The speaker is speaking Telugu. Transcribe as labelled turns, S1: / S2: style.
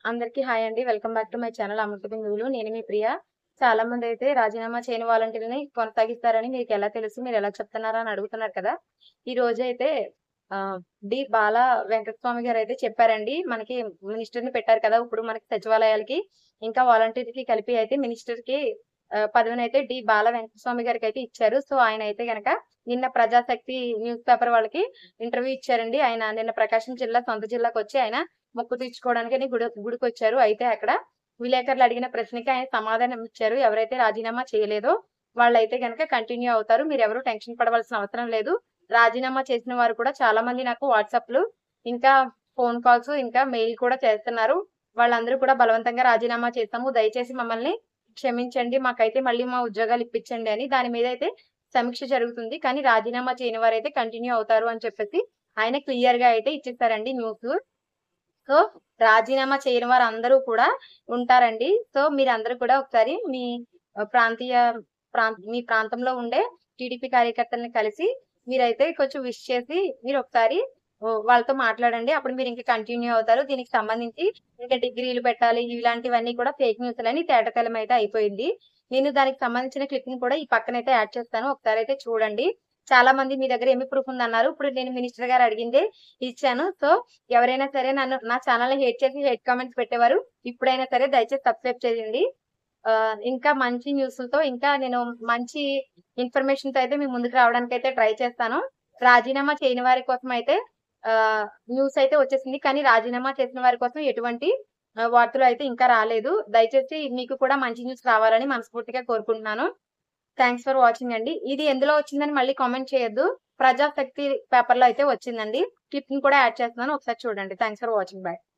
S1: అందరికీ హాయ్ అండి welcome back to my channel అమృతం గురువులు నేను మీ ప్రియ చాలా మంది అయితే రాజీనామా చేయని వాలంటీర్ని కొనసాగిస్తారని మీకు ఎలా తెలుసు మీరు ఎలా చెప్తున్నారా అని అడుగుతున్నారు కదా ఈ రోజు అయితే ఆ, డి బాల వెంకటస్వామి గారు అయితే చెప్పారండి మనకి మినిస్టర్ ని పెట్టారు కదా ఇప్పుడు మనకి సచివాలయాలకి ఇంకా వాలంటీర్ కి కలిపి అయితే మినిస్టర్ కి ఆ, పదవిని అయితే డి బాల వెంకటస్వామి గారికి అయితే ఇచ్చారు సో ఆయన అయితే గనక నిన్న ప్రజాశక్తి న్యూస్ పేపర్ వాళ్ళకి ఇంటర్వ్యూ ఇచ్చారండి ఆయన నిన్న ప్రకాశం జిల్లా సొంత జిల్లాకు వచ్చి ఆయన మొక్కు తీర్చుకోవడానికి అని గుడి గుడికి వచ్చారు అయితే అక్కడ విలేకరులు అడిగిన ప్రశ్నకి ఆయన సమాధానం ఇచ్చారు ఎవరైతే రాజీనామా చేయలేదో వాళ్ళైతే కనుక కంటిన్యూ అవుతారు మీరు ఎవరు టెన్షన్ పడవలసిన అవసరం లేదు రాజీనామా చేసిన వారు కూడా చాలా మంది నాకు వాట్సాప్ లు ఇంకా ఫోన్ కాల్స్ ఇంకా మెయిల్ కూడా చేస్తున్నారు వాళ్ళందరూ కూడా బలవంతంగా రాజీనామా చేస్తాము దయచేసి మమ్మల్ని క్షమించండి మాకైతే మళ్ళీ మా ఉద్యోగాలు ఇప్పించండి అని దాని మీద అయితే సమీక్ష జరుగుతుంది కానీ రాజీనామా చేయని వారైతే కంటిన్యూ అవుతారు అని చెప్పేసి ఆయన క్లియర్ గా అయితే ఇచ్చేస్తారండి న్యూస్ సో రాజీనామా చేయని వారు అందరూ కూడా ఉంటారండి సో మీరందరూ కూడా ఒకసారి మీ ఆ, ప్రాంతీయ ప్రాంత మీ ప్రాంతంలో ఉండే టీడీపీ కార్యకర్తల్ని కలిసి మీరైతే కొంచెం విష్ చేసి మీరు ఒకసారి ఓ, వాళ్ళతో మాట్లాడండి అప్పుడు మీరు ఇంకా కంటిన్యూ అవుతారు దీనికి సంబంధించి ఇంకా డిగ్రీలు పెట్టాలి ఇలాంటివన్నీ కూడా ఫేక్ న్యూస్ అని తేటతెల్లం అయితే అయిపోయింది నేను దానికి సంబంధించిన క్లిప్ని కూడా ఈ పక్కన అయితే యాడ్ చేస్తాను ఒకసారి అయితే చూడండి చాలా మంది మీ దగ్గర ఏమి ప్రూఫ్ ఉందన్నారు ఇప్పుడు నేను మినిస్టర్ గారు అడిగిందే ఇచ్చాను సో ఎవరైనా సరే నన్ను నా ఛానల్ హేట్ చేసి హేట్ కామెంట్స్ పెట్టేవారు ఇప్పుడైనా సరే దయచేసి సబ్స్క్రైబ్ చేయండి ఆ, ఇంకా మంచి న్యూస్లతో ఇంకా నేను మంచి ఇన్ఫర్మేషన్ తో అయితే మీ ముందుకు రావడానికి అయితే ట్రై చేస్తాను రాజీనామా చేయని వారి కోసం అయితే ఆ న్యూస్ అయితే వచ్చేసింది కానీ రాజీనామా చేసిన వారి కోసం ఎటువంటి ఆ, వార్తలు అయితే ఇంకా రాలేదు దయచేసి మీకు కూడా మంచి న్యూస్ రావాలని మనస్ఫూర్తిగా కోరుకుంటున్నాను థ్యాంక్స్ ఫర్ వాచింగ్ అండి ఇది ఎందులో వచ్చిందని మళ్ళీ కామెంట్ చేయొద్దు ప్రజాశక్తి పేపర్ లో అయితే వచ్చిందండి క్లిప్ ని కూడా యాడ్ చేస్తున్నాను ఒకసారి చూడండి థ్యాంక్స్ ఫర్ వాచింగ్ బాయ్